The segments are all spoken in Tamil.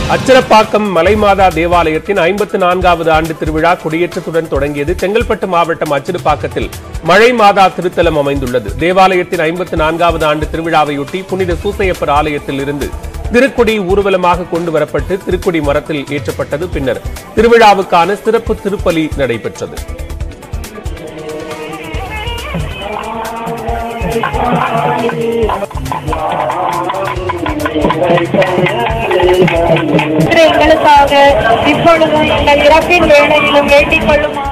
அச்சரப்பாக்கம் மலைமாதா தேவாலயத்தின் ஐம்பத்து நான்காவது ஆண்டு திருவிழா கொடியேற்றத்துடன் தொடங்கியது செங்கல்பட்டு மாவட்டம் அச்சிறுப்பாக்கத்தில் மழை மாதா திருத்தலம் அமைந்துள்ளது தேவாலயத்தின் ஐம்பத்து நான்காவது ஆண்டு திருவிழாவையொட்டி புனித சூசையப்பர் ஆலயத்தில் இருந்து திருக்கொடி ஊர்வலமாக கொண்டு வரப்பட்டு திருக்கொடி மரத்தில் ஏற்றப்பட்டது பின்னர் திருவிழாவுக்கான சிறப்பு திருப்பலி நடைபெற்றது இன்று எங்களுக்காக இப்பொழுதும் எங்கள் இறப்பின் வேளையிலும் வேண்டிக் கொள்ளுமா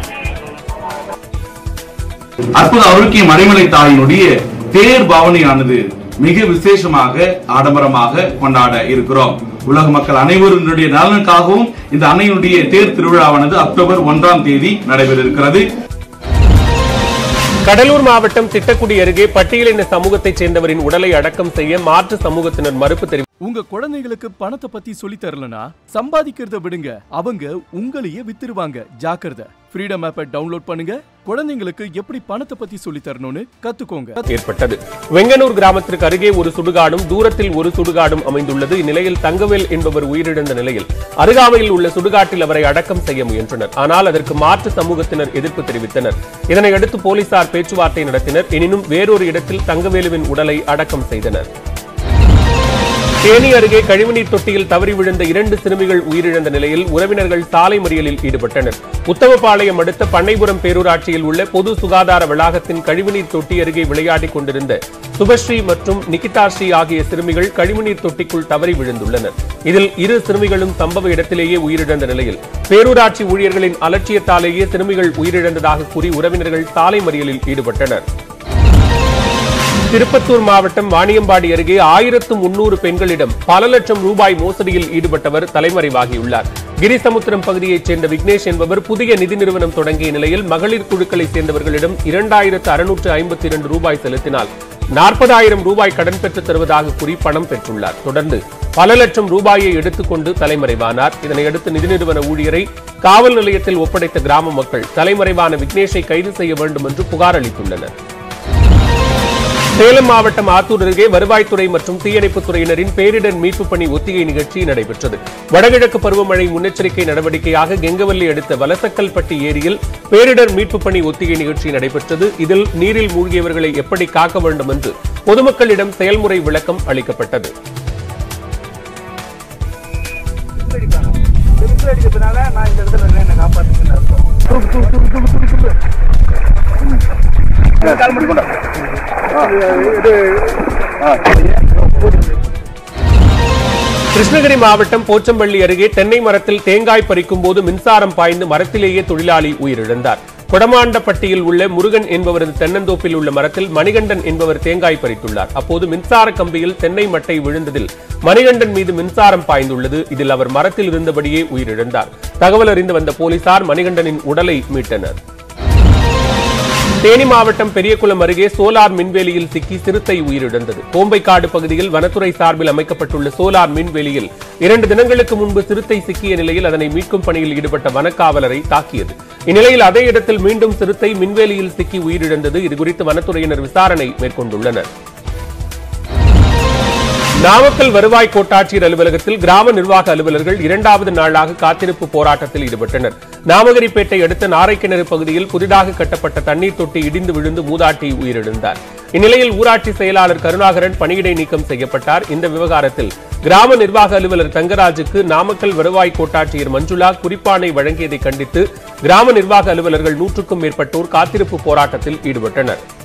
அற்புத அருக்கிய மறைமலை தாயினுடைய தேர் பவனியானது மிக விசேஷமாக ஆடம்பரமாக கொண்டாட இருக்கிறோம் உலக மக்கள் அனைவருடைய நலனுக்காகவும் இந்த அன்னையினுடைய தேர் திருவிழாவானது அக்டோபர் ஒன்றாம் தேதி நடைபெற இருக்கிறது கடலூர் மாவட்டம் திட்டக்குடி அருகே பட்டியலின சமூகத்தைச் சேர்ந்தவரின் உடலை அடக்கம் செய்ய மாற்று சமூகத்தினர் மறுப்பு தெரிவித்தனர் உங்க குழந்தைங்களுக்கு பணத்தை பத்தி சொல்லி தரலனா சம்பாதிக்கிறத விடுங்க அவங்க உங்களையே வித்துருவாங்க ஜாக்கிரதை ஃப்ரீடம் ஆப்பை டவுன்லோட் பண்ணுங்க குழந்தைங்களுக்கு எப்படி பணத்தை பத்தி சொல்லி தரணும்னு கத்துக்கோங்க ஏற்பட்டது வெங்கனூர் கிராமத்திற்கு அருகே ஒரு சுடுகாடும் தூரத்தில் ஒரு சுடுகாடும் அமைந்துள்ளது இந்நிலையில் தங்கவேல் என்பவர் உயிரிழந்த நிலையில் அருகாமையில் உள்ள சுடுகாட்டில் அவரை அடக்கம் செய்ய முயன்றனர் ஆனால் அதற்கு மாற்று சமூகத்தினர் எதிர்ப்பு தெரிவித்தனர் இதனையடுத்து போலீசார் பேச்சுவார்த்தை நடத்தினர் எனினும் வேறொரு இடத்தில் தங்கவேலுவின் உடலை அடக்கம் செய்தனர் தேனி அருகே கழிவுநீர் தொட்டியில் தவறி விழுந்த இரண்டு சிறுமிகள் உயிரிழந்த நிலையில் உறவினர்கள் சாலை மறியலில் ஈடுபட்டனர் உத்தமபாளையம் அடுத்த பண்ணைபுரம் பேரூராட்சியில் உள்ள பொது சுகாதார வளாகத்தின் கழிவுநீர் தொட்டி அருகே விளையாடிக் கொண்டிருந்த சுபஸ்ரீ மற்றும் நிகிதாஸ்ரீ ஆகிய சிறுமிகள் கழிவுநீர் தொட்டிக்குள் தவறி விழுந்துள்ளனர் இதில் இரு சிறுமிகளும் சம்பவ இடத்திலேயே உயிரிழந்த நிலையில் பேரூராட்சி ஊழியர்களின் அலட்சியத்தாலேயே சிறுமிகள் உயிரிழந்ததாக கூறி உறவினர்கள் சாலை மறியலில் ஈடுபட்டனர் திருப்பத்தூர் மாவட்டம் வாணியம்பாடி அருகே ஆயிரத்து முன்னூறு பெண்களிடம் பல லட்சம் ரூபாய் மோசடியில் ஈடுபட்டவர் தலைமறைவாகியுள்ளார் கிரிசமுத்திரம் பகுதியைச் சேர்ந்த விக்னேஷ் என்பவர் புதிய நிதி நிறுவனம் தொடங்கிய நிலையில் மகளிர் குழுக்களைச் சேர்ந்தவர்களிடம் இரண்டாயிரத்து அறுநூற்று ஐம்பத்தி இரண்டு ரூபாய் செலுத்தினால் நாற்பதாயிரம் ரூபாய் கடன் பெற்றுத் தருவதாக கூறி பணம் பெற்றுள்ளார் தொடர்ந்து பல லட்சம் ரூபாயை எடுத்துக்கொண்டு தலைமறைவானார் இதனையடுத்து நிதி நிறுவன ஊழியரை காவல் நிலையத்தில் ஒப்படைத்த கிராம மக்கள் தலைமறைவான விக்னேஷை கைது செய்ய வேண்டும் என்று புகார் அளித்துள்ளனர் சேலம் மாவட்டம் ஆத்தூர் அருகே வருவாய்த்துறை மற்றும் தீயணைப்புத் துறையினரின் பேரிடர் மீட்புப் பணி ஒத்திகை நிகழ்ச்சி நடைபெற்றது வடகிழக்கு பருவமழை முன்னெச்சரிக்கை நடவடிக்கையாக கெங்கவல்லி அடுத்த வலசக்கல்பட்டி ஏரியில் பேரிடர் மீட்புப் பணி ஒத்திகை நிகழ்ச்சி நடைபெற்றது இதில் நீரில் மூழ்கியவர்களை எப்படி காக்க வேண்டும் என்று பொதுமக்களிடம் செயல்முறை விளக்கம் அளிக்கப்பட்டது அடிக்கிறதுனால நான் இந்த இடத்துல இருக்கேன், என்னை காப்பாத்துங்கன்னு அர்த்தம். கால் மட்டும் கொண்டா. இது ஆ, கிருஷ்ணகிரி மாவட்டம் போச்சம்பள்ளி அருகே தென்னை மரத்தில் தேங்காய் பறிக்கும் போது மின்சாரம் பாய்ந்து மரத்திலேயே தொழிலாளி உயிரிழந்தார் கொடமாண்டப்பட்டியில் உள்ள முருகன் என்பவரது தென்னந்தோப்பில் உள்ள மரத்தில் மணிகண்டன் என்பவர் தேங்காய் பறித்துள்ளார் அப்போது மின்சார கம்பியில் தென்னை மட்டை விழுந்ததில் மணிகண்டன் மீது மின்சாரம் பாய்ந்துள்ளது இதில் அவர் மரத்தில் இருந்தபடியே உயிரிழந்தார் தகவல் அறிந்து வந்த போலீசார் மணிகண்டனின் உடலை மீட்டனர் தேனி மாவட்டம் பெரியகுளம் அருகே சோலார் மின்வேலியில் சிக்கி சிறுத்தை உயிரிழந்தது கோம்பைக்காடு பகுதியில் வனத்துறை சார்பில் அமைக்கப்பட்டுள்ள சோலார் மின்வேலியில் இரண்டு தினங்களுக்கு முன்பு சிறுத்தை சிக்கிய நிலையில் அதனை மீட்கும் பணியில் ஈடுபட்ட வனக்காவலரை தாக்கியது இந்நிலையில் அதே இடத்தில் மீண்டும் சிறுத்தை மின்வேலியில் சிக்கி உயிரிழந்தது இதுகுறித்து வனத்துறையினர் விசாரணை மேற்கொண்டுள்ளனர் நாமக்கல் வருவாய் கோட்டாட்சியர் அலுவலகத்தில் கிராம நிர்வாக அலுவலர்கள் இரண்டாவது நாளாக காத்திருப்பு போராட்டத்தில் ஈடுபட்டனர் நாமகிரிப்பேட்டை அடுத்த நாரைக்கிணறு பகுதியில் புதிதாக கட்டப்பட்ட தண்ணீர் தொட்டி இடிந்து விழுந்து மூதாட்டி உயிரிழந்தார் இந்நிலையில் ஊராட்சி செயலாளர் கருணாகரன் பணியிடை நீக்கம் செய்யப்பட்டார் இந்த விவகாரத்தில் கிராம நிர்வாக அலுவலர் தங்கராஜுக்கு நாமக்கல் வருவாய் கோட்டாட்சியர் மஞ்சுளா குறிப்பாணை வழங்கியதை கண்டித்து கிராம நிர்வாக அலுவலர்கள் நூற்றுக்கும் மேற்பட்டோர் காத்திருப்பு போராட்டத்தில் ஈடுபட்டனர்